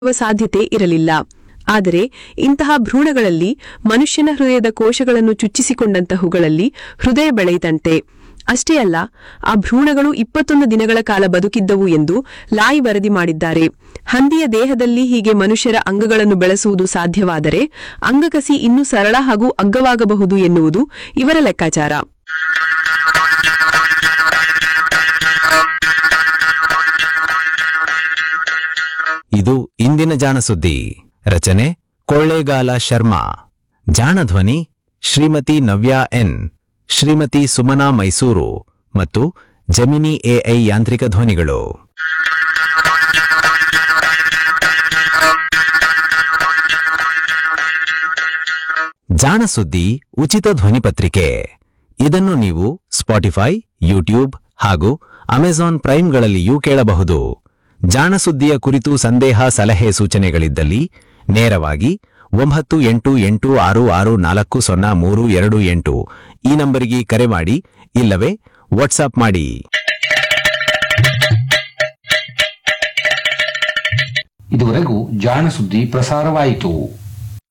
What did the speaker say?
ಸಾಧ್ಯತೆ ಇರಲಿಲ್ಲ ಆದರೆ ಇಂತಹ ಭ್ರೂಣಗಳಲ್ಲಿ ಮನುಷ್ಯನ ಹೃದಯದ ಕೋಶಗಳನ್ನು ಚುಚ್ಚಿಸಿಕೊಂಡಂತಹವುಗಳಲ್ಲಿ ಹೃದಯ ಬೆಳೆಯಿತಂತೆ ಅಷ್ಟೇ ಅಲ್ಲ ಆ ಭ್ರೂಣಗಳು ಇಪ್ಪತ್ತೊಂದು ದಿನಗಳ ಕಾಲ ಬದುಕಿದ್ದವು ಎಂದು ಲಾಯ್ ವರದಿ ಮಾಡಿದ್ದಾರೆ ಹಂದಿಯ ದೇಹದಲ್ಲಿ ಹೀಗೆ ಮನುಷ್ಯರ ಅಂಗಗಳನ್ನು ಬೆಳೆಸುವುದು ಸಾಧ್ಯವಾದರೆ ಅಂಗಕಸಿ ಇನ್ನೂ ಸರಳ ಹಾಗೂ ಅಗ್ಗವಾಗಬಹುದು ಎನ್ನುವುದು ಇವರ ಲೆಕ್ಕಾಚಾರ ಇದು ಇಂದಿನ ಜಾಣಸುದ್ದಿ ರಚನೆ ಕೊಳ್ಳೇಗಾಲ ಶರ್ಮಾ ಜಾಣಧ್ವನಿ ಶ್ರೀಮತಿ ನವ್ಯಾ ಎನ್ ಶ್ರೀಮತಿ ಸುಮನಾ ಮೈಸೂರು ಮತ್ತು ಜಮಿನಿ ಎಐ ಯಾಂತ್ರಿಕ ಧ್ವನಿಗಳು ಜಾಣಸುದ್ದಿ ಉಚಿತ ಧ್ವನಿಪತ್ರಿಕೆ ಇದನ್ನು ನೀವು ಸ್ಪಾಟಿಫೈ ಯೂಟ್ಯೂಬ್ ಹಾಗೂ ಅಮೆಜಾನ್ ಪ್ರೈಮ್ಗಳಲ್ಲಿಯೂ ಕೇಳಬಹುದು ಜಾಣಸುದ್ದಿಯ ಕುರಿತು ಸಂದೇಹ ಸಲಹೆ ಸೂಚನೆಗಳಿದ್ದಲ್ಲಿ ನೇರವಾಗಿ ಒಂಬತ್ತು ಎಂಟು ಎಂಟು ಆರು ಆರು ನಾಲ್ಕು ಸೊನ್ನ ಮೂರು ಎರಡು ಎಂಟು ಈ ನಂಬರಿಗೆ ಕರೆ ಮಾಡಿ ಇಲ್ಲವೇ ವಾಟ್ಸಾಪ್ ಮಾಡಿ ಇದುವರೆಗೂ ಜಾಣ ಸುದ್ದಿ ಪ್ರಸಾರವಾಯಿತು